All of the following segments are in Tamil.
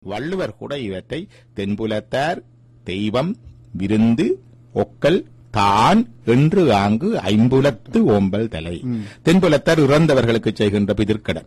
வள்ளுவர் கூட இவற்றை தென்புலத்தார் தெய்வம் விருந்து ஒக்கல் தான் என்று ஆங்கு ஐம்புலத்து ஓம்பல் தலை தென்புலத்தார் இறந்தவர்களுக்கு செய்கின்ற பிதிர்க்கடன்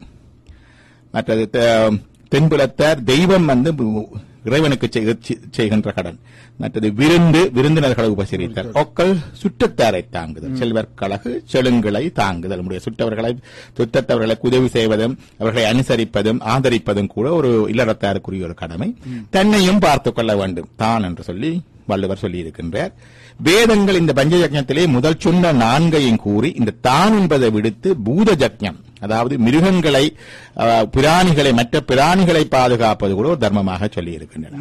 மற்றது தெ- தென்புலத்தார் தெய்வம் வந்து பு- இறைவனுக்கு செய்- செய்- செய்கின்ற கடன் மற்றது விருந்து விருந்தினர்களை உபசரித்தல் ஒக்கல் சுற்றத்தாரை தாங்குதல் செல்வர் கழகு செழுங்களை தாங்குதல் நம்முடைய சுற்றவர்களை சுற்றத்தவர்களுக்கு உதவி செய்வதும் அவர்களை அனுசரிப்பதும் ஆதரிப்பதும் கூட ஒரு இல்லறத்தாருக்குரிய ஒரு கடமை தன்னையும் பார்த்துக் கொள்ள வேண்டும் தான் என்று சொல்லி வள்ளுவர் சொல்லியிருக்கின்றார் வேதங்கள் இந்த பஞ்சஜக்ஞத்திலே முதல் சொன்ன நான்கையும் கூறி இந்த தான் என்பதை விடுத்து பூத ஜக்ஞம் அதாவது மிருகங்களை அஹ், பிராணிகளை மற்ற பிராணிகளை பாதுகாப்பது கூட ஒரு தர்மமாக சொல்லி இருக்கின்றன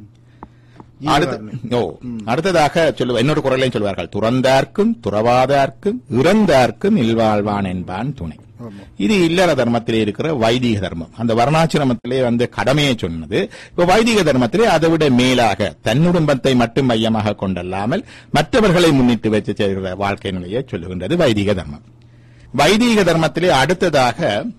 அடுத்த- ஓ அடுத்ததாக சொல்லுவ இன்னொரு குரலையும் சொல்வார்கள் துறந்தார்க்கும் துறவாதார்க்கும் இறந்தார்க்கும் இல்வாழ்வான் என்பான் துணை இது இல்லற தர்மத்திலே இருக்கிற வைதிக தர்மம் அந்த வர்ணாசிரமத்திலே வந்து கடமையை சொன்னது இப்ப வைதிக தர்மத்திலே அதை விட மேலாக தன் குடும்பத்தை மட்டும் மையமாக கொண்டல்லாமல் மற்றவர்களை முன்னிட்டு வச்சு செய்கிற வாழ்க்கை நிலையை சொல்லுகின்றது வைதிக தர்மம் வைதிக தர்மத்திலே அடுத்ததாக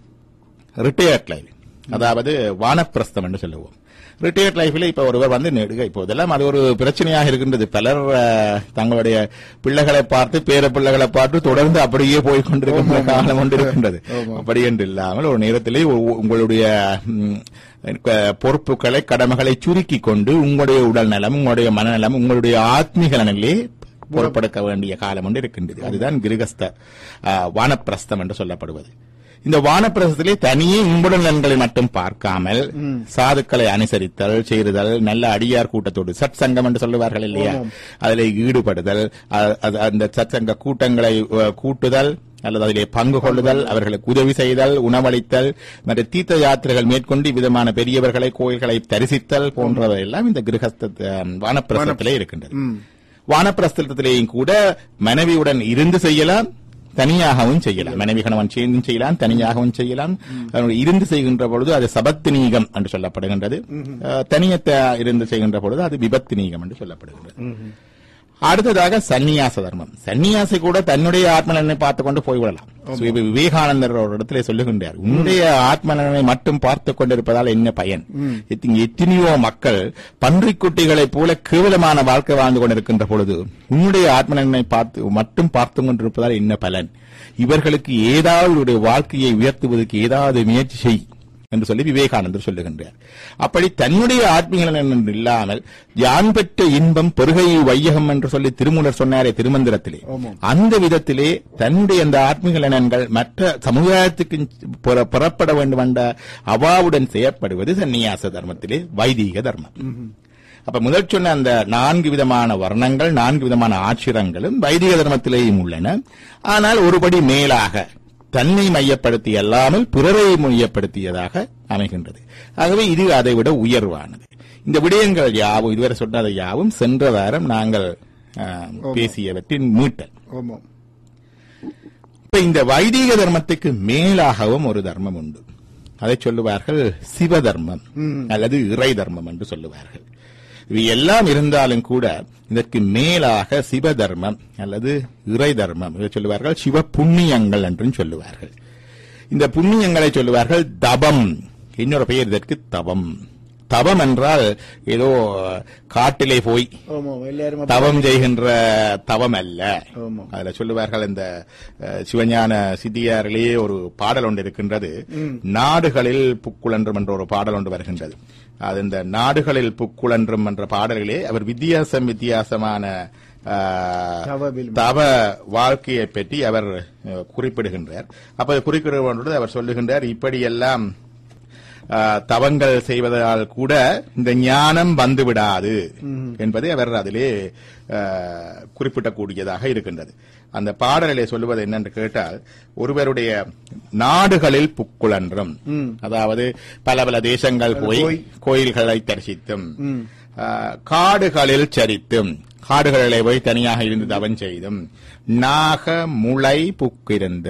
ரிட்டையர்ட் லைஃப் அதாவது வானப்பிரஸ்தம் என்று சொல்லுவோம் ரிட்டையர்ட் லைஃப்ல இப்ப ஒருவர் வந்து நெடுக இப்போ இதெல்லாம் அது ஒரு பிரச்சனையாக இருக்கின்றது பலர் அஹ், தங்களுடைய பிள்ளைகளை பார்த்து பேர பிள்ளைகளை பார்த்து தொடர்ந்து அப்படியே போய் கொண்டிருக்கின்ற காலம் கொண்டு இருக்கின்றது அப்படி என்று இல்லாமல் ஒரு நேரத்திலே உ- உங்களுடைய ம், க- பொறுப்புகளை கடமைகளை சுருக்கி கொண்டு உங்களுடைய உடல் நலம் உங்களுடைய மனநலம் உங்களுடைய ஆத்மீக நலனிலே பொறுப்படுத்த வேண்டிய காலம் ஒன்று இருக்கின்றது அதுதான் கிருகஸ்த அஹ், வானப்பிரஸ்தம் என்று சொல்லப்படுவது இந்த வானப்பிரசத்திலே தனியே இன்புடன் நலன்களை மட்டும் பார்க்காமல் சாதுக்களை அனுசரித்தல் செய்தல் நல்ல அடியார் கூட்டத்தோடு சட் சங்கம் என்று சொல்லுவார்கள் இல்லையா அதிலே ஈடுபடுதல் அ- அது- அந்த சத் சங்க கூட்டங்களை அ, கூட்டுதல் அல்லது அதிலே பங்கு கொள்ளுதல் அவர்களுக்கு உதவி செய்தல் உணவளித்தல் மற்ற தீர்த்த யாத்திரைகள் மேற்கொண்டு விதமான பெரியவர்களை கோயில்களை தரிசித்தல் போன்றவையெல்லாம் இந்த கிரகஸ்த அ, வானப்பிரசத்திலே இருக்கின்றது வானப்பிரஸ்தத்திலேயும் கூட மனைவியுடன் இருந்து செய்யலாம் தனியாகவும் செய்யலாம் மனைவி கணவன் சேர்ந்தும் செய்யலாம் தனியாகவும் செய்யலாம் அதனுடைய இருந்து செய்கின்ற பொழுது அது சபத்தினீகம் என்று சொல்லப்படுகின்றது அஹ், தனியத்த இருந்து செய்கின்ற பொழுது அது விபத்தினீகம் என்று சொல்லப்படுகின்றது அடுத்ததாக சந்நியாச தர்மம் சந்நியாசி கூட தன்னுடைய ஆத்மநலனை பார்த்துக் கொண்டு போய்விடலாம் சுய விவேகானந்தர் ஒரு இடத்திலே சொல்லுகின்றார் உன்னுடைய ஆத்மநலனை மட்டும் பார்த்துக் கொண்டிருப்பதால் என்ன பயன் இத்தி- எத்தனையோ மக்கள் பன்றிக்குட்டிகளைப் போல கேவலமான வாழ்க்கை வாழ்ந்து கொண்டிருக்கின்ற பொழுது உன்னுடைய ஆத்மநலனை பார்த்து மட்டும் பார்த்து கொண்டிருப்பதால் என்ன பலன் இவர்களுக்கு ஏதாவது ஒரு வாழ்க்கையை உயர்த்துவதற்கு ஏதாவது முயற்சி செய் என்று சொல்லி விவேகானந்தர் சொல்லுகின்றார் அப்படி தன்னுடைய ஆத்மீக என்று இல்லாமல் யான் பெற்ற இன்பம் பெருகை வையகம் என்று சொல்லி திருமூலர் சொன்னாரே திருமந்திரத்திலே அந்த விதத்திலே தன்னுடைய அந்த ஆத்மீக நலன்கள் மற்ற சமுதாயத்துக்கு புற- புறப்பட வேண்டும் என்ற அவாவுடன் செயற்படுவது சந்நியாச தர்மத்திலே வைதீக தர்மம் அப்ப முதல் சொன்ன அந்த நான்கு விதமான வர்ணங்கள் நான்கு விதமான ஆச்சிரங்களும் வைதிக தர்மத்திலேயும் உள்ளன ஆனால் ஒருபடி மேலாக தன்னை மையப்படுத்தி அல்லாமல் பிறரை மையப்படுத்தியதாக அமைகின்றது ஆகவே இது அதை விட உயர்வானது இந்த விடயங்கள் யாவும் இதுவரை சொன்னதை யாவும் சென்ற வாரம் நாங்கள் ஆ, பேசியவற்றின் மீட்டல் ஆமாம் இப்ப இந்த வைதீக தர்மத்துக்கு மேலாகவும் ஒரு தர்மம் உண்டு அதை சொல்லுவார்கள் சிவ தர்மம் அல்லது இறை தர்மம் என்று சொல்லுவார்கள் இவை எல்லாம் இருந்தாலும் கூட இதற்கு மேலாக சிவ தர்மம் அல்லது இறை தர்மம் இதை சொல்லுவார்கள் சிவ புண்ணியங்கள் என்றும் சொல்லுவார்கள் இந்த புண்ணியங்களை சொல்லுவார்கள் தபம் இன்னொரு பெயர் இதற்கு தவம் தவம் என்றால் ஏதோ காட்டிலே போய் ஆமாம் எல்லாரும் அப்ப- தவம் செய்கின்ற தவம் அல்ல ஆமாம். அதுல சொல்லுவார்கள் இந்த அஹ், சிவஞான சித்தியாரிலேயே ஒரு பாடல் ஒன்று இருக்கின்றது நாடுகளில் புக்குழன்றும் என்ற ஒரு பாடல் ஒன்று வருகின்றது அது இந்த நாடுகளில் புக்குழன்றும் என்ற பாடலிலே அவர் வித்தியாசம் வித்தியாசமான அஹ், தவவில் தவ வாழ்க்கையை பற்றி அவர் அஹ், குறிப்பிடுகின்றார் அப்ப குறிப்பிடுகிற பொழுது அவர் சொல்லுகின்றார் இப்படியெல்லாம் ஆஹ், தவங்கள் செய்வதால் கூட இந்த ஞானம் வந்துவிடாது என்பதை அவர் அதிலே ஆஹ், குறிப்பிடக்கூடியதாக இருக்கின்றது அந்த பாடலிலே சொல்லுவது என்னென்று கேட்டால் ஒருவருடைய நாடுகளில் புக்குழன்றும் அதாவது பல பல தேசங்கள் போய் கோயில்களை தரிசித்தும் ஆஹ், காடுகளில் சரித்தும் காடுகளிலே போய் தனியாக இருந்து தவம் செய்தும் நாக முளை புக்கிருந்தும்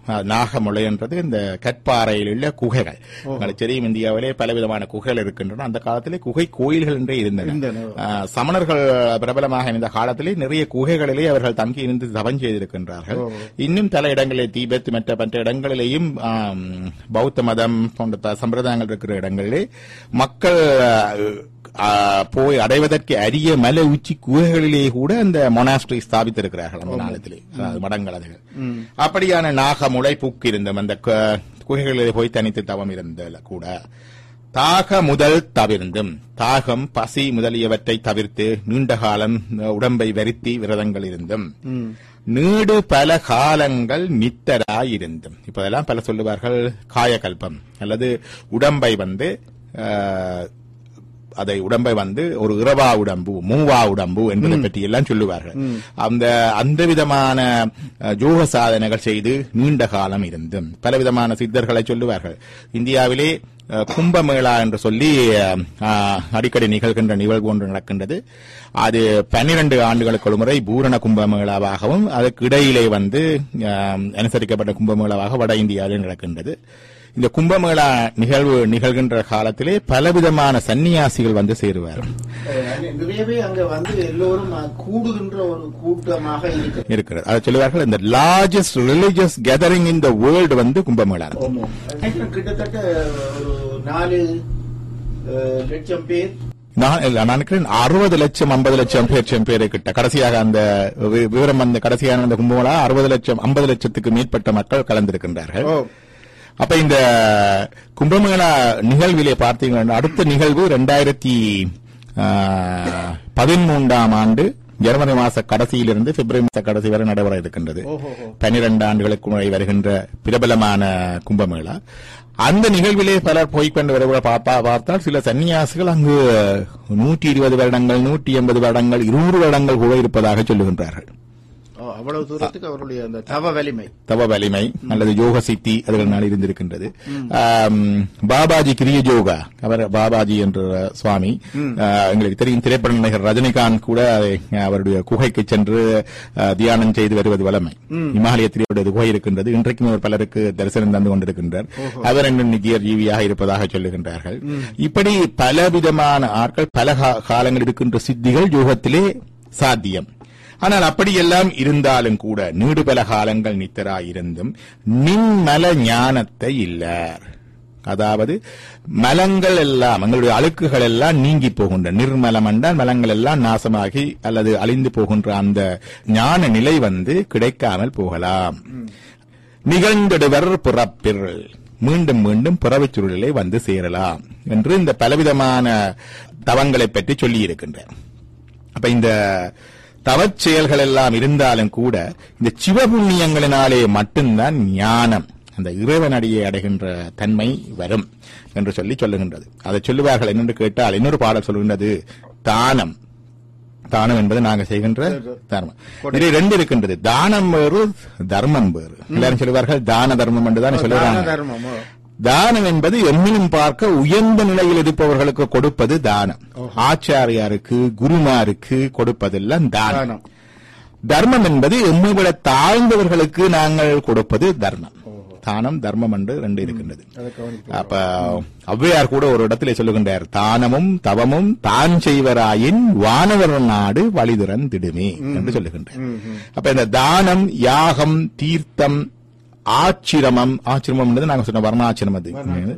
அஹ், நாகமுலை என்றது இந்த கற்பாறையில் உள்ள குகைகள் உங்களுக்கு தெரியும் இந்தியாவிலே பலவிதமான குகைகள் இருக்கின்றன அந்த காலத்திலே குகை கோயில்கள் என்றே இருந்தன இருந்தன. அஹ், சமணர்கள் பிரபலமாக இருந்த காலத்திலே நிறைய குகைகளிலே அவர்கள் தங்கி இருந்து தவம் செய்திருக்கின்றார்கள் இன்னும் பல இடங்களிலே தீபத் மற்ற மற்ற இடங்களிலேயும் ஆம், பௌத்த மதம் போன்ற த- சம்பிரதாயங்கள் இருக்கிற இடங்களிலே மக்கள் அஹ், போய் அடைவதற்கு அரிய மலை உச்சி குகைகளிலே கூட அந்த மொனாஸ்ட்ரி ஸ்தாபித்திருக்கிறார்கள் அந்த காலத்திலே அதாவது மடங்கள் அதுகள் அப்படியான நாகமுலை பூக்கு இருந்தும் அந்த கு- குகைகளிலே போய் தனித்து தவம் இருந்த கூட தாக முதல் தவிர்ந்தும் தாகம் பசி முதலியவற்றை தவிர்த்து நீண்ட காலம் அஹ், உடம்பை வருத்தி விரதங்கள் இருந்தும் நீடு பல காலங்கள் நித்தராயிருந்தும் இப்பதெல்லாம் பல சொல்லுவார்கள் காயகல்பம் அல்லது உடம்பை வந்து அஹ், அதை உடம்பை வந்து ஒரு இரவா உடம்பு மூவா உடம்பு என்பதை பற்றி எல்லாம் சொல்லுவார்கள் அந்த அந்த விதமான அஹ், யோக சாதனைகள் செய்து நீண்ட காலம் இருந்தும் பலவிதமான சித்தர்களை சொல்லுவார்கள் இந்தியாவிலே அஹ், கும்பமேளா என்று சொல்லி அஹ், அடிக்கடி நிகழ்கின்ற நிகழ்வு ஒன்று நடக்கின்றது அது பன்னிரண்டு ஆண்டுகளுக்கு ஒரு முறை பூரண கும்பமேளாவாகவும் அதுக்கு இடையிலே வந்து அஹ், அனுசரிக்கப்பட்ட கும்பமேளாவாக வட இந்தியாவிலே நடக்கின்றது இந்த கும்பமேளா நிகழ்வு நிகழ்கின்ற காலத்திலே பலவிதமான சன்னியாசிகள் வந்து சேருவார் அஹ் நிறையவே அங்க வந்து எல்லோரும் அஹ், கூடுகின்ற ஒரு கூட்டமாக இருக்கு இருக்கிறது அதை சொல்லுவார்கள் இந்த largest religious gathering in the world வந்து கும்பமேளா ஆமா. நினைக்கிறேன் கிட்டத்தட்ட ஒரு நாலு அஹ், லட்சம் பேர் நான் இல்ல, நான் நினைக்கிறேன் அறுபது லட்சம் ஐம்பது லட்சம் பேர் லட்சம் பேரை கிட்ட கடைசியாக அந்த வி- விவரம் அந்த கடைசியான அந்த கும்பமேளா அறுபது லட்சம் ஐம்பது லட்சத்துக்கு மேற்பட்ட மக்கள் கலந்திருக்கின்றார்கள் ஓ அப்ப இந்த கும்பமேளா நிகழ்விலே பார்த்தீங்கன்னா அடுத்த நிகழ்வு ரெண்டாயிரத்தி பதிமூன்றாம் ஆண்டு ஜனவரி மாச கடைசியிலிருந்து பிப்ரவரி மாச கடைசி வரை நடைபெற இருக்கின்றது ஓஹோஹோ. பன்னிரண்டு ஆண்டுகளுக்கு முறை வருகின்ற பிரபலமான கும்பமேளா அந்த நிகழ்விலே பலர் போய்க்கொண்டு வருவதை பார்த்தா பார்த்தால் சில சன்னியாசிகள் அங்கு நூற்றி இருபது வருடங்கள் நூற்றி எண்பது வருடங்கள் இருநூறு வருடங்கள் கூட இருப்பதாக சொல்லுகின்றார்கள் ஓ, அவ்வளவு தூரத்துக்கு அவருடைய அந்த தவ வலிமை தவ வலிமை அல்லது யோக சித்தி அதுகளினால் இருந்திருக்கின்றது ஆம், பாபாஜி கிரிய யோகா அவர் பாபாஜி என்ற சுவாமி ஆ, எங்களுக்கு தெரியும் திரைப்பட நடிகர் ரஜினிகாந்த் கூட அதை, அவருடைய குகைக்கு சென்று ஆ, தியானம் செய்து வருவது வளமை இமாலயத்தில் அவருடைய குகை இருக்கின்றது இன்றைக்கும் அவர் பலருக்கு தரிசனம் தந்து கொண்டிருக்கின்றார் அவர் இன்னும் நித்திய ஜீவியாக இருப்பதாக சொல்லுகின்றார்கள் இப்படி பலவிதமான ஆட்கள் பல கா- காலங்கள் இருக்கின்ற சித்திகள் யோகத்திலே சாத்தியம் ஆனால் அப்படியெல்லாம் இருந்தாலும் கூட நீடு பல காலங்கள் நித்தராயிருந்தும் நின்மல ஞானத்தை இல்லர் அதாவது மலங்கள் எல்லாம் எங்களுடைய அழுக்குகள் எல்லாம் நீங்கி போகின்ற நிர்மலம் என்றால் மலங்கள் எல்லாம் நாசமாகி அல்லது அழிந்து போகின்ற அந்த ஞான நிலை வந்து கிடைக்காமல் போகலாம் நிகழ்ந்திடுவர் பிறப்பில் மீண்டும் மீண்டும் பிறவிச் சுருளிலே வந்து சேரலாம் என்று இந்த பலவிதமான தவங்களை பற்றி சொல்லி இருக்கின்றார் அப்ப இந்த தவச் செயல்கள் எல்லாம் இருந்தாலும் கூட இந்த சிவபுண்ணியங்களினாலே மட்டும்தான் ஞானம் அந்த இறைவனடியை அடைகின்ற தன்மை வரும் என்று சொல்லி சொல்லுகின்றது அதை சொல்லுவார்கள் என்னென்று கேட்டால் இன்னொரு பாடல் சொல்லுகின்றது தானம் தானம் என்பது நாங்க செய்கின்ற தர்மம் இது ரெண்டு இருக்கின்றது தானம் வேறு தர்மம் வேறு எல்லாரும் சொல்லுவார்கள் தான தர்மம் என்றுதான் தான சொல்லுவாங்க தர்மம் ஓ. தானம் என்பது எம்மினும் பார்க்க உயர்ந்த நிலையில் இருப்பவர்களுக்கு கொடுப்பது தானம் ஆச்சாரியாருக்கு குருமாருக்கு கொடுப்பதெல்லாம் தானம் தானம். தர்மம் என்பது எம்மை விட தாழ்ந்தவர்களுக்கு நாங்கள் கொடுப்பது தர்மம் தானம் தர்மம் என்று ரெண்டு இருக்கின்றது அதை கவனிப்போம். அப்ப ஔவையார் கூட ஒரு இடத்திலே சொல்லுகின்றார் தானமும் தவமும் தான் செய்வராயின் வானவர் நாடு வழிதுறன் திடுமே என்று சொல்லுகின்றார் அப்ப இந்த தானம் யாகம் தீர்த்தம் ஆச்சிரமம் ஆச்சிரமம் என்பது நாங்கள் சொன்ன வர்ணாச்சிரமம் அது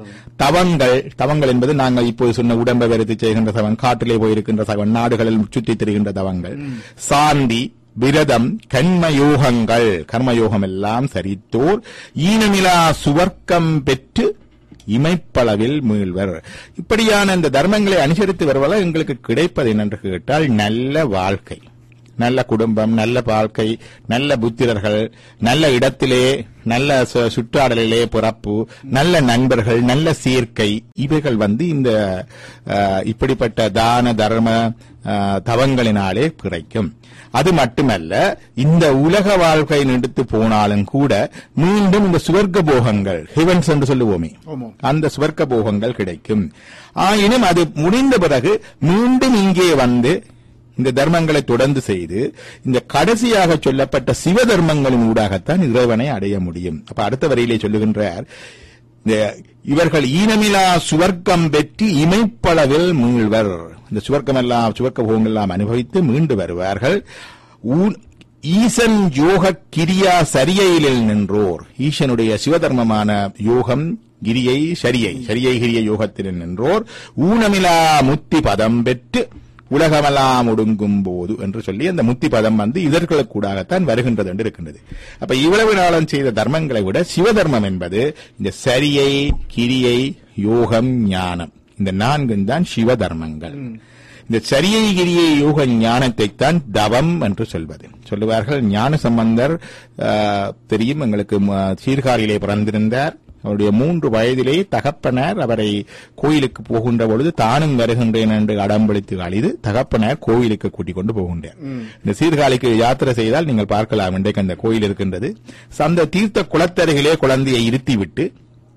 தவங்கள் தவங்கள் என்பது நாங்கள் இப்போது சொன்ன உடம்பை வெறுத்து செய்கின்ற தவம் காட்டிலே போயிருக்கின்ற தவம் நாடுகளில் சுற்றித் திரிகின்ற தவங்கள் சாந்தி விரதம் கண்மயோகங்கள் கர்மயோகம் எல்லாம் சரித்தோர் ஈனமிலா சுவர்க்கம் பெற்று இமைப்பளவில் மீள்வர் இப்படியான இந்த தர்மங்களை அனுசரித்து வருவதால் எங்களுக்கு கிடைப்பது என்னென்று கேட்டால் நல்ல வாழ்க்கை நல்ல குடும்பம் நல்ல வாழ்க்கை நல்ல புத்திரர்கள் நல்ல இடத்திலே நல்ல சு- சுற்றாடலிலே பிறப்பு நல்ல நண்பர்கள் நல்ல சேர்க்கை இவைகள் வந்து இந்த அஹ், இப்படிப்பட்ட தான தர்ம அஹ், தவங்களினாலே கிடைக்கும் அது மட்டுமல்ல இந்த உலக வாழ்க்கை எடுத்து போனாலும் கூட மீண்டும் இந்த சுவர்க்க போகங்கள் ஹெவன்ஸ் என்று சொல்லுவோமே ஆமாம். அந்த சுவர்க்க போகங்கள் கிடைக்கும் ஆயினும் அது முடிந்த பிறகு மீண்டும் இங்கே வந்து இந்த தர்மங்களை தொடர்ந்து செய்து இந்த கடைசியாக சொல்லப்பட்ட சிவ தர்மங்களின் ஊடாகத்தான் இறைவனை அடைய முடியும் அப்ப அடுத்த வரியிலே சொல்லுகின்றார் இந்த இவர்கள் ஈனமிலா சுவர்க்கம் பெற்று இமைப்பளவில் மீள்வர் இந்த சுவர்க்கம் எல்லாம் சுவர்க்க போகங்கள் எல்லாம் அனுபவித்து மீண்டு வருவார்கள் ஊன்- ஈசன் யோக கிரியா சரியையில் நின்றோர் ஈசனுடைய சிவதர்மமான யோகம் கிரியை சரியை சரியை கிரிய யோகத்தில் நின்றோர் ஊனமிலா முத்தி பதம் பெற்று உலகமெல்லாம் ஒடுங்கும் போது என்று சொல்லி அந்த முத்தி பதம் வந்து இதற்குள்ளாகத்தான் வருகின்றது என்று இருக்கின்றது அப்ப இவ்வளவு நாளம் செய்த தர்மங்களை விட சிவதர்மம் என்பது இந்த சரியை கிரியை யோகம் ஞானம் இந்த நான்கும் தான் சிவ தர்மங்கள் இந்த சரியை கிரியை யோக ஞானத்தை தான் தவம் என்று சொல்வது சொல்லுவார்கள் ஞான சம்பந்தர் ஆ, தெரியும் எங்களுக்கு ம- சீர்காழியிலே பிறந்திருந்தார் அவருடைய மூன்று வயதிலே தகப்பனார் அவரை கோயிலுக்கு போகின்ற பொழுது தானும் வருகின்றேன் என்று அடம்பிடித்து அழிது தகப்பனார் கோயிலுக்கு கூட்டிக் கொண்டு போகின்றார் இந்த சீர்காழிக்கு யாத்திரை செய்தால் நீங்கள் பார்க்கலாம் இன்றைக்கு அந்த கோயில் இருக்கின்றது அந்த தீர்த்த குளத்தருகிலே குழந்தையை இருத்திவிட்டு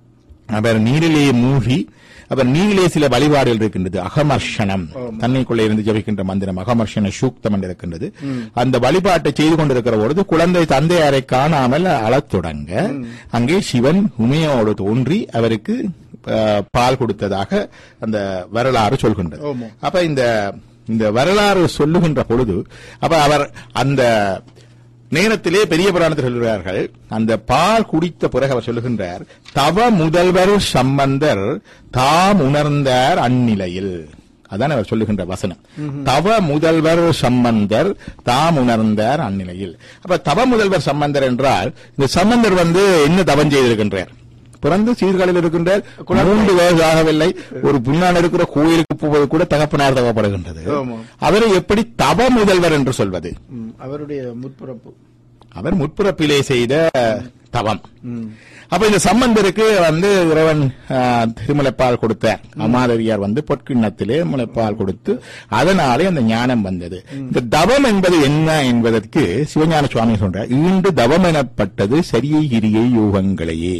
அவர் நீரிலே மூழ்கி அவர் நீரிலே சில வழிபாடுகள் இருக்கின்றது அகமர்ஷனம் தன்னைக்குள்ளே இருந்து ஜபிக்கின்ற மந்திரம் அகமர்ஷன சூக்தம் என்று இருக்கின்றது அந்த வழிபாட்டை செய்து கொண்டிருக்கிற பொழுது குழந்தை தந்தையாரை காணாமல் அழத் தொடங்க அங்கே சிவன் உமையோடு தோன்றி அவருக்கு அஹ், பால் கொடுத்ததாக அந்த வரலாறு சொல்கின்றது ஆமா. அப்ப இந்த இந்த வரலாறு சொல்லுகின்ற பொழுது அப்ப அவர் அந்த நேரத்திலே பெரிய புராணத்தில் சொல்கிறார்கள் அந்த பால் குடித்த பிறகு அவர் சொல்லுகின்றார் தவ முதல்வர் சம்பந்தர் தாம் உணர்ந்தார் அந்நிலையில் அதான் அவர் சொல்லுகின்ற வசனம் தவ முதல்வர் சம்பந்தர் தாம் உணர்ந்தார் அந்நிலையில் அப்ப தவ முதல்வர் சம்பந்தர் என்றால் இந்த சம்பந்தர் வந்து என்ன தவம் செய்திருக்கின்றார் பிறந்து சீர்காழியில் இருக்கின்றார் மூன்று வயது ஆகவில்லை ஒரு பின்னால் இருக்கிற கோயிலுக்கு போவது கூட தகப்பனார் தேவைப்படுகின்றது ஆமாம். அவரை எப்படி தவ முதல்வர் என்று சொல்வது ம், அவருடைய முற்பிறப்பு அவர் முற்புறப்பிலே செய்த தவம் ம். அப்ப இந்த சம்பந்தருக்கு வந்து இறைவன் ஆ, திருமுலைப்பால் கொடுத்தார் அமாதவியார் வந்து பொற்கிண்ணத்திலே முளைப்பால் கொடுத்து அதனாலே அந்த ஞானம் வந்தது இந்த தவம் என்பது என்ன என்பதற்கு சிவஞான சுவாமி சொல்றார் ஈண்டு தவம் எனப்பட்டது சரியை கிரியை யோகங்களையே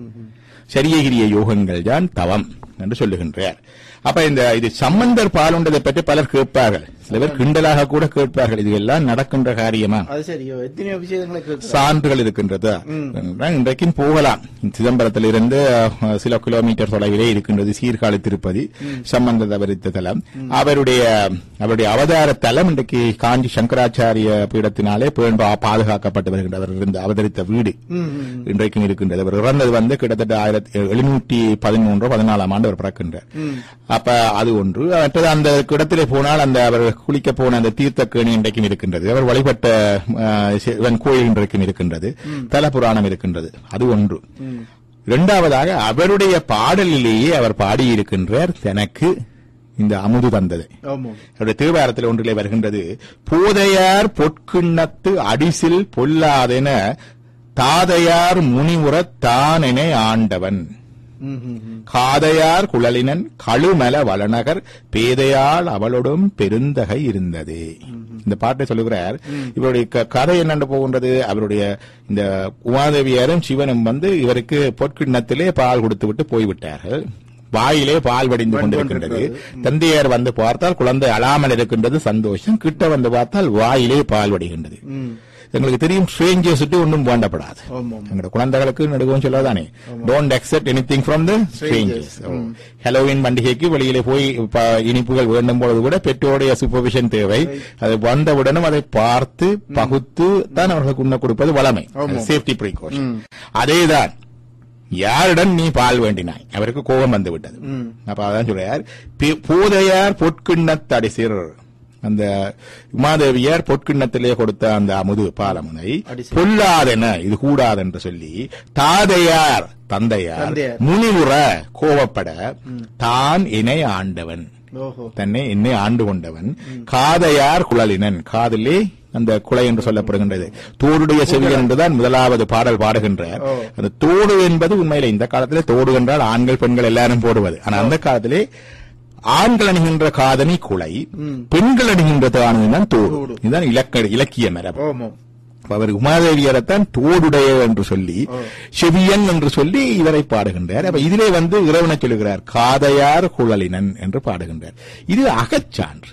சரியை கிரிய யோகங்கள் தான் தவம் என்று சொல்லுகின்றார் அப்ப இந்த இது சம்பந்தர் பால் உண்டதை பற்றி பலர் கேட்பார்கள் சில பேர் கிண்டலாக கூட கேட்பார்கள் இது எல்லாம் நடக்கின்ற காரியமா அது சரியோ எத்தனையோ விஷயங்களை கேட்கிறோம் சான்றுகள் இருக்கின்றது என்றால் இன்றைக்கும் போகலாம் சிதம்பரத்தில் இருந்து அஹ், சில கிலோமீட்டர் தொலைவிலே இருக்கின்றது சீர்காழி திருப்பதி சம்பந்த தவரித்த தலம் அவருடைய அவருடைய அவதார தலம் இன்றைக்கு காஞ்சி சங்கராச்சாரிய பீடத்தினாலே பேண்பா பாதுகாக்கப்பட்டு வருகின்ற அவர் இருந்து அவதரித்த வீடு ம், ம், இன்றைக்கும் இருக்கின்றது அவர் இறந்தது வந்து கிட்டத்தட்ட ஆயிரத்தி எழுநூற்றி பதிமூன்று பதினாலாம் ஆண்டு அவர் பிறக்கின்றார் அப்ப அது ஒன்று மற்றது அந்த இடத்திலே போனால் அந்த அவர் குளிக்க போன அந்த தீர்த்தக்கேணி இன்றைக்கும் இருக்கின்றது அவர் வழிபட்ட அஹ், சிவன் கோயில் இன்றைக்கும் இருக்கின்றது தல புராணம் இருக்கின்றது அது ஒன்று இரண்டாவதாக அவருடைய பாடலிலேயே அவர் பாடியிருக்கின்றார் தனக்கு இந்த அமுது தந்தது ஆமாம் அவருடைய திருவாரத்தில் ஒன்றிலே வருகின்றது போதையார் பொற்கிண்ணத்து அடிசில் பொல்லாதென தாதையார் முனிவுறத் தானென ஆண்டவன் ம், ம், ம். காதையார் குழலினன் கழுமல வளநகர் பேதையாள் அவளோடும் பெருந்தகை இருந்தது இந்த பாட்டை சொல்லுகிறார் இவருடைய க- கதை என்னென்று போகின்றது அவருடைய இந்த உமாதேவியாரும் சிவனும் வந்து இவருக்கு பொற்கிண்ணத்திலே பால் கொடுத்து விட்டு போய்விட்டார்கள் வாயிலே பால் வடிந்து கொண்டிருக்கின்றது தந்தையார் வந்து பார்த்தால் குழந்தை அழாமல் இருக்கின்றது சந்தோஷம் கிட்ட வந்து பார்த்தால் வாயிலே பால் வடிகின்றது ம். எங்களுக்கு தெரியும் ஸ்ட்ரேஞ்சர்ஸ் ஒன்றும் வேண்டப்படாது ஆமாம் எங்களோட குழந்தைகளுக்கு நடுவும் சொல்லாதானே don't accept any thing from the strangers Halloween பண்டிகைக்கு வெளியிலே போய் ப- இனிப்புகள் வேண்டும் பொழுது கூட பெற்றோருடைய சூப்பர்விஷன் தேவை அது வந்தவுடனும் அதை பார்த்து பகுத்து தான் அவர்களுக்கு உண்ண கொடுப்பது வளமை சேஃப்டி ப்ரிகாஷன் அதேதான் யாரிடம் நீ பால் வேண்டினாய் அவருக்கு கோபம் வந்து விட்டது ம். அப்ப அதான் சொல்றார் பி- போதையார் பொற்கிண்ணத்தடிசிர் அந்த உமாதேவியார் பொற்கிண்ணத்திலே கொடுத்த அந்த அமுது பாலமுனை அடிசிர். பொல்லாதென இது கூடாதென்று சொல்லி தாதையார் தந்தையார் தந்தையார். முனிவுற கோபப்பட தான் இணை ஆண்டவன் ஓஹோ தன்னை என்னை ஆண்டு கொண்டவன் காதையார் குழலினன் காதிலே அந்த குலை என்று சொல்லப்படுகின்றது தோடுடைய செவியன் என்றுதான் முதலாவது பாடல் பாடுகின்றார் ஓ. அந்த தோடு என்பது உண்மையில இந்த காலத்திலே தோடு என்றால் ஆண்கள் பெண்கள் எல்லாரும் போடுவது ஆனா அந்த காலத்திலே ஆண்கள் அணிகின்ற காதணி குலை பெண்கள் அணிகின்ற தான் தோடு தோடு. இதுதான் இலக்க இலக்கிய மரபு ஓமாம் அப்ப அவர் உமாதேவியரைத்தான் தோடுடைய என்று சொல்லி செவியன் என்று சொல்லி இவரை பாடுகின்றார் அப்ப இதிலே வந்து இறைவனை சொல்லுகிறார் காதையார் குழலினன் என்று பாடுகின்றார் இது அகச்சான்று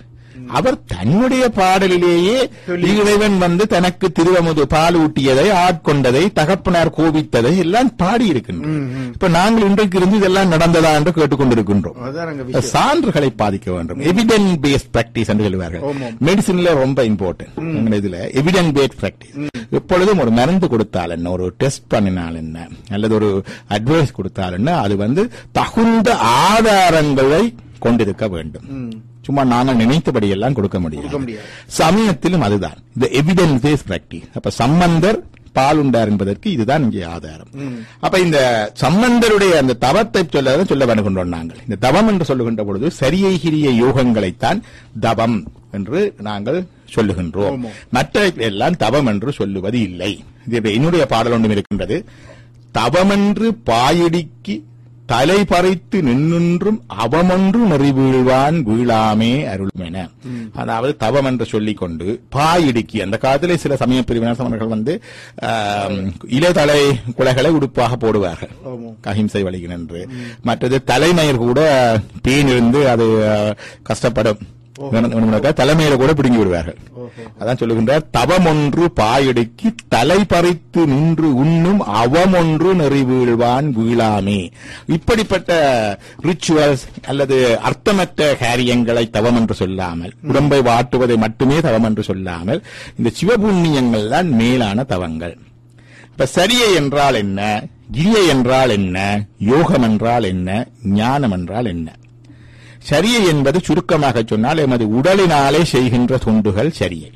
அவர் தன்னுடைய பாடலிலேயே இறைவன் வந்து தனக்கு திருவமுது பால் ஊட்டியதை ஆட்கொண்டதை தகப்பனார் கோபித்ததை எல்லாம் பாடி இருக்கின்றோம் இப்ப நாங்கள் இன்றைக்கு இருந்து இதெல்லாம் நடந்ததா என்று கேட்டுக்கொண்டிருக்கின்றோம் அதான் அங்க விஷயம் சான்றுகளை பாதிக்க வேண்டும் எவிடென்ட் பேஸ்ட் பிராக்டிஸ் என்று சொல்லுவார்கள் ஆமாம். மெடிசின்ல ரொம்ப இம்பார்ட்டன்ட் எங்க இதுல எவிடென்ட் பேஸ்ட் பிராக்டிஸ் எப்பொழுதும் ஒரு மருந்து கொடுத்தால் என்ன ஒரு டெஸ்ட் பண்ணினால் என்ன அல்லது ஒரு அட்வைஸ் கொடுத்தால் என்ன அது வந்து தகுந்த ஆதாரங்களை கொண்டிருக்க வேண்டும் சும்மா நாங்கள் நினைத்தபடி எல்லாம் கொடுக்க முடியாது முடியாது. சமயத்திலும் அதுதான் இந்த எவிடன்ஸ் பேஸ் பிராக்டிஸ் அப்ப சம்பந்தர் பால் உண்டார் என்பதற்கு இதுதான் இங்கே ஆதாரம் அப்ப இந்த சம்பந்தருடைய அந்த தவத்தை சொல்ல சொல்ல வருகின்றோம் நாங்கள் இந்த தவம் என்று சொல்லுகின்ற பொழுது சரியை கிரிய யோகங்களைத்தான் தவம் என்று நாங்கள் சொல்லுகின்றோம் ஆமாம். மற்ற எல்லாம் தவம் என்று சொல்லுவது இல்லை இது இப்ப என்னுடைய பாடல் ஒன்றும் இருக்கின்றது தவமென்று பாயிடிக்கு தலை பறித்து நின்னுன்றும் அவமொன்று நெறிவீழ்வான் வீழாமே அருள்மென அதாவது தவம் என்று சொல்லிக் கொண்டு பாயிடுக்கி அந்த காலத்திலே சில சமய பிரிவினர் சமணர்கள் வந்து ஆம், இலைதலை குலைகளை உடுப்பாக போடுவார்கள் ஆமாம். அஹிம்சை வழிகள் என்று மற்றது தலைமயிர் கூட பேன் இருந்து அது அஹ், கஷ்டப்படும் வேணும்னாக்கா தலைமையில கூட பிடுங்கி விடுவார்கள் அதான் சொல்லுகின்றார் தவம் ஒன்று பாயடுக்கி தலை பறித்து நின்று உண்ணும் அவமொன்று நெறி வீழ்வான் வீழாமே இப்படிப்பட்ட ரிச்சுவல்ஸ் அல்லது அர்த்தமற்ற காரியங்களை தவம் என்று சொல்லாமல் உடம்பை வாட்டுவதை மட்டுமே தவம் என்று சொல்லாமல் இந்த சிவபுண்ணியங்கள் தான் மேலான தவங்கள் இப்ப சரியை என்றால் என்ன கிரியை என்றால் என்ன யோகம் என்றால் என்ன ஞானம் என்றால் என்ன சரியை என்பது சுருக்கமாக சொன்னால் எமது உடலினாலே செய்கின்ற தொண்டுகள் சரியை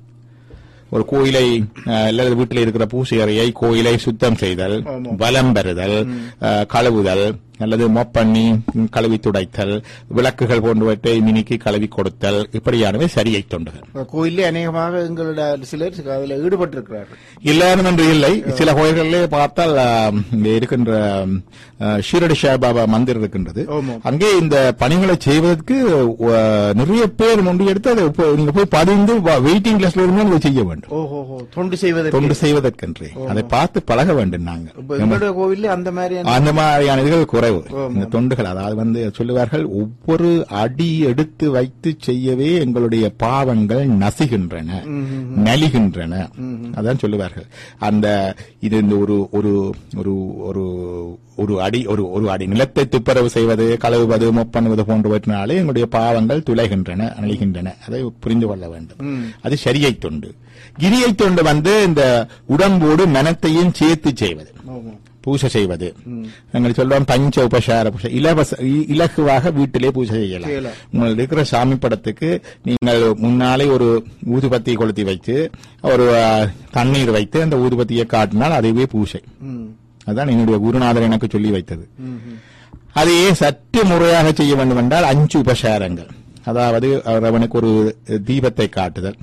ஒரு கோயிலை அஹ், அல்லது வீட்டில் இருக்கிற பூசை அறையை கோயிலை சுத்தம் செய்தல் ஆமாம். வலம் பெறுதல் அஹ், கழுவுதல் அல்லது மொப்பண்ணி ம், கழுவி துடைத்தல் விளக்குகள் போன்றவற்றை மினுக்கி கழுவி கொடுத்தல் இப்படியானவை சரியை தொண்டுகள் கோயிலே அநேகமாக எங்களோட சிலர் அதுல ஈடுபட்டிருக்கிறார்கள் எல்லாரும் என்று இல்லை சில கோயில்களிலே பார்த்தால் ஆம், இங்க இருக்கின்ற ஆம், ஆ, ஷீரடி சாய்பாபா மந்திர் இருக்கின்றது ஆமாம். அங்கே இந்த பணிகளை செய்வதற்கு ஆ, நிறைய பேர் முண்டி எடுத்து அதை இப்போ நீங்க போய் பதிந்து வெயிட்டிங் லிஸ்ட்ல இருந்து அதை செய்ய வேண்டும் ஓஹோ தொண்டு செய்வதற்கு தொண்டு செய்வதற்கென்று அதை பார்த்து பழக வேண்டும் நாங்கள் இப்ப எங்களுடைய கோவில்ல அந்த மாதிரியான அந்த மாதிரியான இதுகள் குறைவு ஆமாம். இந்த தொண்டுகள் அதாவது வந்து சொல்லுவார்கள் ஒவ்வொரு அடி எடுத்து வைத்து செய்யவே எங்களுடைய பாவங்கள் நசிகின்றன நலிகின்றன அதான் சொல்லுவார்கள் அந்த இது இந்த ஒரு ஒரு ஒரு ஒரு ஒரு அடி ஒரு ஒரு அடி நிலத்தை துப்புரவு செய்வது கழுவுவது மொப்பண்ணுவது போன்றவற்றினாலே எங்களுடைய பாவங்கள் துளைகின்றன அழிகின்றன அதை புரிந்து கொள்ள வேண்டும் அது சரியை தொண்டு கிரியை தொண்டு வந்து இந்த உடம்போடு மனத்தையும் சேர்த்து செய்வது ஆமாம். பூஜை செய்வது நாங்கள் சொல்றோம் பஞ்ச உபசார பூஜை இலவச இ- இலகுவாக வீட்டிலே பூஜை செய்யலாம் செய்யலாம். உங்கள் இருக்கிற சாமி படத்துக்கு நீங்கள் முன்னாலே ஒரு ஊதுபத்தி கொளுத்தி வைத்து ஒரு ஆ, தண்ணீர் வைத்து அந்த ஊதுபத்தியை காட்டினால் அதுவே பூஜை ம். அதான் என்னுடைய குருநாதர் எனக்கு சொல்லி வைத்தது ம், ம். அதையே சற்று முறையாக செய்ய வேண்டும் என்றால் அஞ்சு உபசாரங்கள் அதாவது அவர் அவனுக்கு ஒரு தீபத்தை காட்டுதல்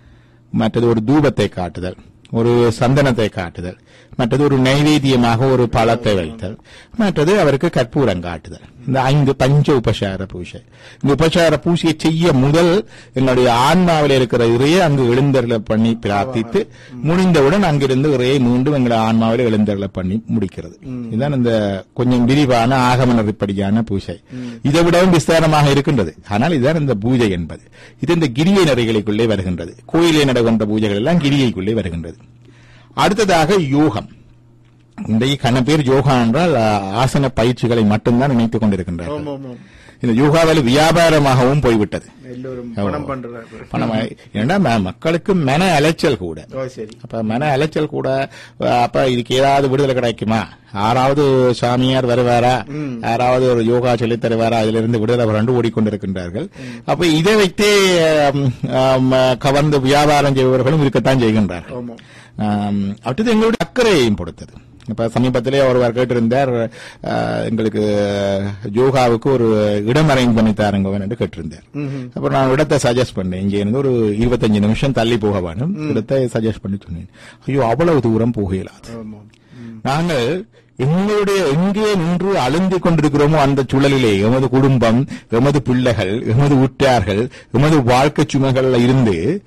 மற்றது ஒரு தூபத்தை காட்டுதல் ஒரு சந்தனத்தை காட்டுதல் மற்றது ஒரு நைவேத்தியமாக ஒரு பழத்தை வைத்தல் மற்றது அவருக்கு கற்பூரம் காட்டுதல் இந்த ஐந்து பஞ்ச உபசார பூஜை இந்த உபசார பூஜையை செய்ய முதல் என்னுடைய ஆன்மாவில் இருக்கிற இறையை அங்கு எழுந்தருள பண்ணி பிரார்த்தித்து முடிந்தவுடன் அங்கிருந்து இறையை மீண்டும் எங்களுடைய ஆன்மாவில் எழுந்தருள பண்ணி முடிக்கிறது இதுதான் இந்த கொஞ்சம் விரிவான ஆகம நெறிப்படியான பூஜை இதை விடவும் விஸ்தாரமாக இருக்கின்றது ஆனால் இதுதான் இந்த பூஜை என்பது இது இந்த கிரியை நடைகளுக்குள்ளே வருகின்றது கோயிலே நடக்கின்ற பூஜைகள் எல்லாம் கிரியைக்குள்ளே வருகின்றது அடுத்ததாக யோகம் இன்றைக்கு கண்ண பேர் யோகா என்றால் ஆ, ஆசன பயிற்சிகளை மட்டும்தான் நினைத்துக் கொண்டிருக்கின்றார்கள் ஆமாம், ஆமாம். இந்த யோகாவில் வியாபாரமாகவும் போய்விட்டது எல்லோரும் ஓ. பணம் பண்றார்கள் பணம் ஏன்னா ம- மக்களுக்கு மன அலைச்சல் கூட ஓ சரி அப்ப மன அலைச்சல் கூட அஹ், அப்ப இதுக்கு ஏதாவது விடுதலை கிடைக்குமா யாராவது சாமியார் வருவாரா யாராவது ஒரு யோகா சொல்லித் தருவாரா அதுல இருந்து விடுதலை ரெண்டு ஓடிக்கொண்டிருக்கின்றார்கள் அப்ப இதை வைத்தே ஆம், ஆம், கவர்ந்து வியாபாரம் செய்பவர்களும் இருக்கத்தான் செய்கின்றார்கள் ஆமாம் ஆம், அடுத்தது எங்களுடைய அக்கறையையும் பொறுத்தது இப்ப சமீபத்திலே ஒருவர் கேட்டிருந்தார் அஹ், எங்களுக்கு யோகாவுக்கு ஒரு இடம் அரேஞ்ச் பண்ணி தாருங்க என்று கேட்டிருந்தார் அப்புறம் நான் இடத்தை சஜஸ்ட் பண்ணேன் இங்க இருந்து ஒரு இருபத்தஞ்சு நிமிஷம் தள்ளி போக வேணும் இடத்தை சஜஸ்ட் பண்ணி சொன்னேன் ஐயோ அவ்வளவு தூரம் போக இயலாது ஆமாம் ம். நாங்கள் எங்களுடைய எங்கே நின்று அழுந்தி கொண்டிருக்கிறோமோ அந்த சூழலிலே எமது குடும்பம் எமது பிள்ளைகள் எமது உற்றார்கள் எமது வாழ்க்கை சுமைகள்ல இருந்து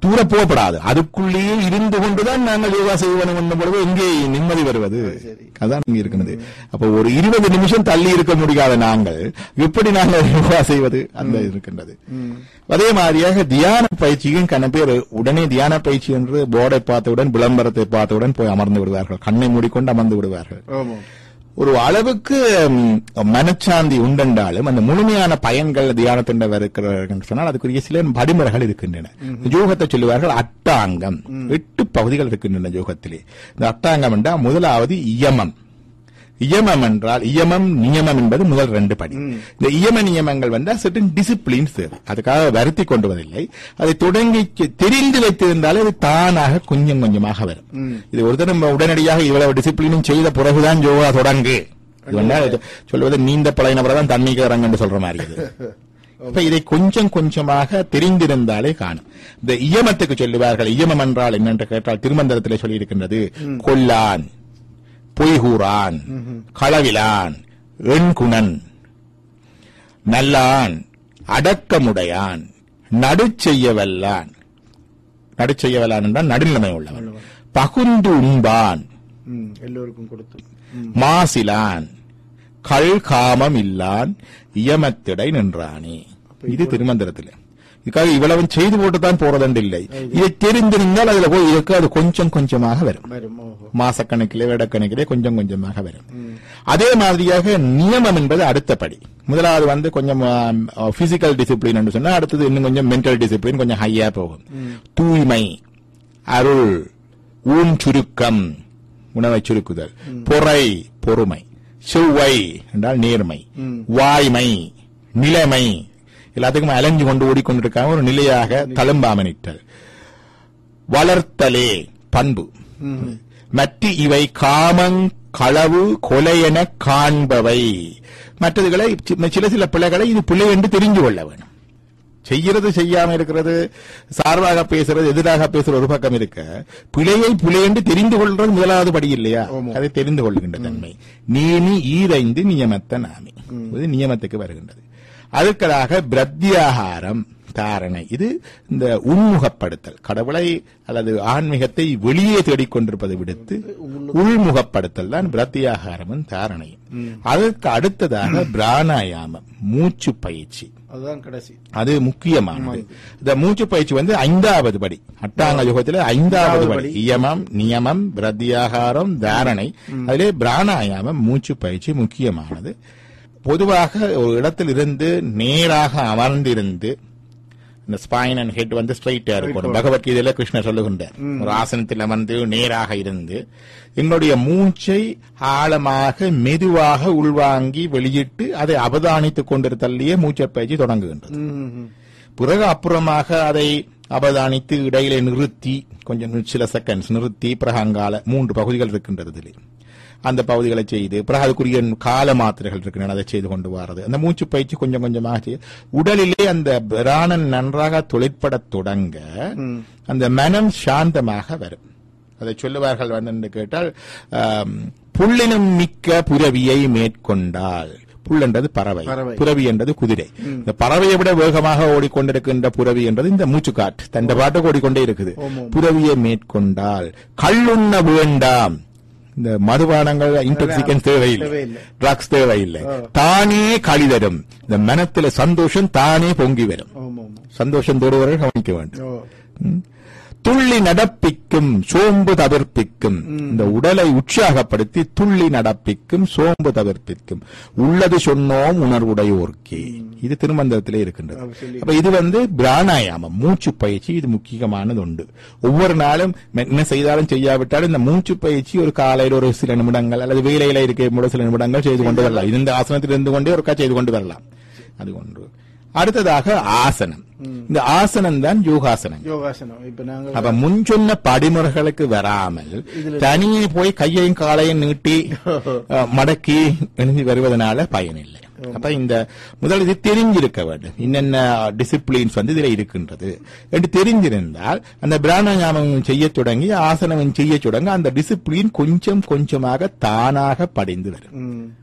தூர போகப்படாது அதுக்குள்ளேயே இருந்து கொண்டுதான் நாங்கள் யோகா செய்வோம் என்னும் பொழுது எங்கே நிம்மதி வருவது சரி. அதான் இங்க இருக்கிறது அப்ப ஒரு இருபது நிமிஷம் தள்ளி இருக்க முடியாத நாங்கள் எப்படி நாங்கள் யோகா செய்வது அந்த இருக்கின்றது அதே மாதிரியாக தியான பயிற்சியும் கண்ண பேர் உடனே தியான பயிற்சி என்று போர்டை பார்த்தவுடன் விளம்பரத்தை பார்த்தவுடன் போய் அமர்ந்து விடுவார்கள் கண்ணை மூடிக்கொண்டு அமர்ந்து விடுவார்கள் ஆமாம் ஒரு அளவுக்கு ம், மனச்சாந்தி உண்டென்றாலும் அந்த முழுமையான பயன்கள் தியானத்தின் இருக்கிறார்கள் என்று சொன்னால் அதுக்குரிய சில படிமுறைகள் இருக்கின்றன யோகத்தை சொல்லுவார்கள் அட்டாங்கம் எட்டு பகுதிகள் இருக்கின்றன யோகத்திலே இந்த அட்டாங்கம் என்றால் முதலாவது இயமம் இயமம் என்றால் இயமம் நியமம் என்பது முதல் ரெண்டு படி இந்த இயம நியமங்கள் வந்தால் certain டிசிப்ளின்ஸ் தேவை அதுக்காக வருத்தி கொண்டு வருவதில்லை அதை தொடங்கி செ- தெரிந்து வைத்திருந்தாலே அது தானாக கொஞ்சம் கொஞ்சமாக வரும் இது ஒரு தரம் உடனடியாக இவ்வளவு டிசிப்ளினும் செய்த பிறகுதான் யோகா தொடங்கு இது வேணா இது சொல்லுவது நீந்த பழையனவரை தான் தண்ணிக்கு இறங்குன்னு சொல்ற மாதிரி இது இப்ப இதை கொஞ்சம் கொஞ்சமாக தெரிந்திருந்தாலே காணும் இந்த இயமத்துக்கு சொல்லுவார்கள் இயமம் என்றால் என்னென்று கேட்டால் திருமந்திரத்திலே சொல்லியிருக்கின்றது கொல்லான் பொய்கூறான் களவிலான் எண்குணன் நல்லான் அடக்கமுடையான் நடுச்செய்யவல்லான் நடுச்செய்யவல்லான் என்றால் நடுநிலைமை உள்ளவன் பகுந்து உண்பான் ம், எல்லோருக்கும் கொடுத்து ம். மாசிலான் கள் காமம் இல்லான் இயமத்திடை நின்றானே இது திருமந்திரத்தில் இதுக்காக இவ்வளவு செய்து போட்டுதான் போறதண்டு இல்லை இதை தெரிந்திருந்தால் அதுல போய் இருக்கு அது கொஞ்சம் கொஞ்சமாக வரும் வரும் ஓஹோ மாசக்கணக்கிலே வேடக்கணக்கிலே கொஞ்சம் கொஞ்சமாக வரும் அதே மாதிரியாக நியமம் என்பது அடுத்த படி முதலாவது வந்து கொஞ்சம் பிசிக்கல் டிசிப்ளின் என்று சொன்னா அடுத்தது இன்னும் கொஞ்சம் மென்டல் டிசிப்ளின் கொஞ்சம் ஹையா போகும் தூய்மை அருள் ஊன் சுருக்கம் உணவை சுருக்குதல் பொறை பொறுமை செவ்வை என்றால் நேர்மை வாய்மை நிலைமை எல்லாத்துக்கும் அலைஞ்சு கொண்டு ஓடிக்கொண்டிருக்காம ஒரு நிலையாக தழும்பாம நிற்றல் வளர்த்தலே பண்பு மற்ற இவை காமங் களவு கொலை என காண்பவை மற்றதுகளை சி- சில சில பிள்ளைகளை இது பிள்ளை என்று தெரிஞ்சு கொள்ள வேணும் செய்யறது செய்யாம இருக்கிறது சார்பாக பேசுறது எதிராக பேசுற ஒரு பக்கம் இருக்க பிழையை பிழை என்று தெரிந்து கொள்றது முதலாவது படி இல்லையா அதை தெரிந்து கொள்கின்ற தன்மை நீனி ஈரைந்து நியமத்த நாமி இது நியமத்துக்கு வருகின்றது அதுக்கடாக பிரத்யாகாரம் தாரணை இது இந்த உள்முகப்படுத்தல் கடவுளை அல்லது ஆன்மீகத்தை வெளியே தேடிக்கொண்டிருப்பதை விடுத்து உள்முகப்படுத்தல் தான் பிரத்யாகாரமும் தாரணையும் அதற்கு அடுத்ததாக பிராணாயாமம் மூச்சு பயிற்சி அதுதான் கடைசி அது முக்கியமானது இந்த மூச்சு பயிற்சி வந்து ஐந்தாவது படி அட்டாங்க யுகத்தில் ஐந்தாவது படி இயமம் நியமம் பிரத்யாகாரம் தாரணை அதிலே பிராணாயாமம் மூச்சு பயிற்சி முக்கியமானது பொதுவாக ஒரு இடத்தில் இருந்து நேராக அமர்ந்திருந்து இந்த ஸ்பைன் அண்ட் ஹெட் வந்து ஸ்ட்ரைட்டா இருக்கணும் பகவத்கீதையில கிருஷ்ணர் சொல்லுகின்றார் ஒரு ஆசனத்தில் அமர்ந்து நேராக இருந்து என்னுடைய மூச்சை ஆழமாக மெதுவாக உள்வாங்கி வெளியிட்டு அதை அவதானித்துக் கொண்டிருத்தல்லையே மூச்சை பயிற்சி தொடங்குகின்றது ம், ம், ம். பிறகு அப்புறமாக அதை அவதானித்து இடையிலே நிறுத்தி கொஞ்சம் சில செகண்ட்ஸ் நிறுத்தி பிறகு அங்கால மூன்று பகுதிகள் இருக்கின்றது இதிலே அந்த பகுதிகளை செய்து பிறகு அதுக்குரிய கால மாத்திரைகள் இருக்கின்றன அதை செய்து கொண்டு வர்றது அந்த மூச்சு பயிற்சி கொஞ்சம் கொஞ்சமாக செய்ய உடலிலே அந்த பிராணன் நன்றாக தொழிற்படத் தொடங்க அந்த மனம் சாந்தமாக வரும் அதை சொல்லுவார்கள் வந்து என்று கேட்டால் ஆம், புள்ளினம் மிக்க புரவியை மேற்கொண்டால் புல் என்றது பறவை பறவை. புரவி என்றது குதிரை இந்த பறவையை விட வேகமாக ஓடிக்கொண்டிருக்கின்ற புரவி என்றது இந்த மூச்சுக்காற்று தந்த பாட்டுக்கு ஓடிக்கொண்டே இருக்குது புரவியை மேற்கொண்டால் கள்ளுண்ண வேண்டாம் இந்த மதுபானங்கள் இன்டாக்சிகன்ஸ் தேவையில்லை தேவையில்லை. ட்ரக்ஸ் தேவையில்லை தானே கழிதரும் இந்த மனத்துல சந்தோஷம் தானே பொங்கி வரும் ஆமா ஆமா சந்தோஷம் தோடுவர்கள் கவனிக்க வேண்டும் ஓ ம். துள்ளி நடப்பிக்கும் சோம்பு தவிர்ப்பிக்கும் இந்த உடலை உற்சாகப்படுத்தி துள்ளி நடப்பிக்கும் சோம்பு தவிர்ப்பிக்கும் உள்ளது சொன்னோம் உணர்வுடையோர்க்கே இது திருமந்திரத்திலே இருக்கின்றது அவர் சொல்லி- அப்ப இது வந்து பிராணாயாமம் மூச்சு பயிற்சி இது முக்கியமானது உண்டு ஒவ்வொரு நாளும் என்ன செய்தாலும் செய்யாவிட்டாலும் இந்த மூச்சு பயிற்சி ஒரு காலையில் ஒரு சில நிமிடங்கள் அல்லது வேலையில இருக்க சில நிமிடங்கள் செய்து கொண்டு வரலாம் இது இந்த ஆசனத்தில் இருந்து கொண்டே ஒருக்கா செய்து கொண்டு வரலாம் அது ஒன்று அடுத்ததாக ஆசனம் இந்த ஆசனம் தான் யோகாசனம் யோகாசனம் இப்ப நாங்கள் அப்ப முன் சொன்ன படிமுறைகளுக்கு வராமல் தனியே போய் கையையும் காலையும் நீட்டி அஹ், மடக்கி எழுந்து வருவதனால பயனில்லை அப்ப இந்த முதல் இது தெரிஞ்சிருக்க வேண்டும் என்னென்ன டிசிப்ளின்ஸ் வந்து இதுல இருக்கின்றது என்று தெரிஞ்சிருந்தால் அந்த பிராணாயாமம் செய்ய தொடங்கி ஆசனம் செய்ய தொடங்க அந்த டிசிப்ளின் கொஞ்சம் கொஞ்சமாக தானாக படிந்து வரும் ம்.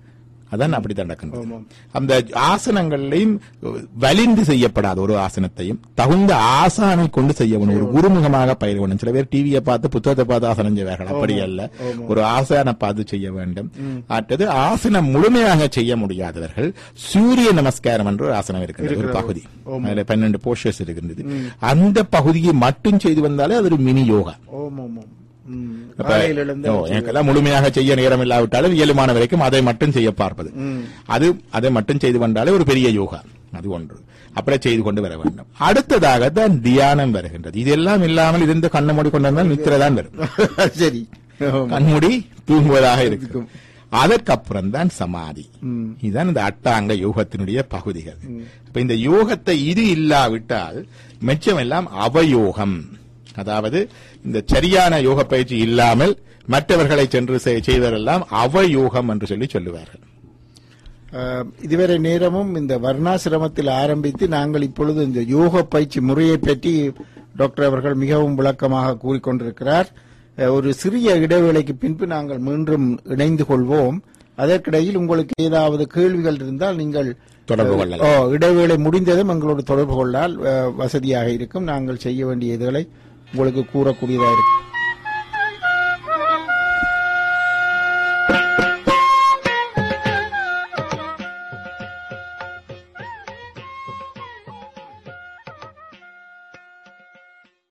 அதான் அப்படித்தான் நடக்கின்றது ஆமாம். அந்த ஆசனங்களையும் வலிந்து செய்யப்படாத ஒரு ஆசனத்தையும் தகுந்த ஆசானை கொண்டு செய்ய வேணும் ஒரு குருமுகமாக பயிர வேண்டும் சில பேர் டிவியை பார்த்து புத்தகத்தை பார்த்து ஆசனம் செய்வார்கள் அப்படி அல்ல ஒரு ஆசானை பார்த்து செய்ய வேண்டும் அடுத்தது ஆசனம் முழுமையாக செய்ய முடியாதவர்கள் சூரிய நமஸ்காரம் என்ற ஒரு ஆசனம் இருக்கிறது ஒரு பகுதி அதுல பன்னெண்டு போஸ்டர்ஸ் இருக்கின்றது அந்த பகுதியை மட்டும் செய்து வந்தாலே அது ஒரு மினி யோகா ஓம் ஓம் ஓம் ம். அப்ப, காலையில எழுந்து ஓ, எனக்கெல்லாம் முழுமையாக செய்ய நேரம் இல்லாவிட்டாலும் இயலுமான வரைக்கும் அதை மட்டும் செய்ய பார்ப்பது அது அதை மட்டும் செய்து வந்தாலே ஒரு பெரிய யோகா அது ஒன்று அப்படியே செய்து கொண்டு வர வேண்டும் அடுத்ததாக தான் தியானம் வருகின்றது இதெல்லாம் இல்லாமல் இருந்து கண்ணை மூடி கொண்டு வந்தால் நித்திரை தான் வரும் சரி ஆமாம். கண்மூடி தூங்குவதாக இருக்கும் அதற்கப்புறம் தான் சமாதி இதுதான் இந்த அட்டாங்க யோகத்தினுடைய பகுதிகள் இப்ப இந்த யோகத்தை இது இல்லாவிட்டால் மிச்சம் எல்லாம் அவயோகம் அதாவது இந்த சரியான யோக பயிற்சி இல்லாமல் மற்றவர்களை சென்று செய்- செய்வதெல்லாம் அவயோகம் என்று சொல்லி சொல்லுவார்கள் அஹ், இதுவரை நேரமும் இந்த வர்ணாசிரமத்தில் ஆரம்பித்து நாங்கள் இப்பொழுது இந்த யோக பயிற்சி முறையை பற்றி டாக்டர் அவர்கள் மிகவும் விளக்கமாக கூறிக்கொண்டிருக்கிறார் அஹ், ஒரு சிறிய இடைவேளைக்கு பின்பு நாங்கள் மீண்டும் இணைந்து கொள்வோம் அதற்கிடையில் உங்களுக்கு ஏதாவது கேள்விகள் இருந்தால் நீங்கள் தொடர்பு கொள்ளலாம். ஓ, இடைவேளை முடிந்ததும் எங்களோடு தொடர்பு கொண்டால் அஹ், வசதியாக இருக்கும் நாங்கள் செய்ய வேண்டிய இதுகளை உங்களுக்கு கூறக்கூடியதாக இருக்கும்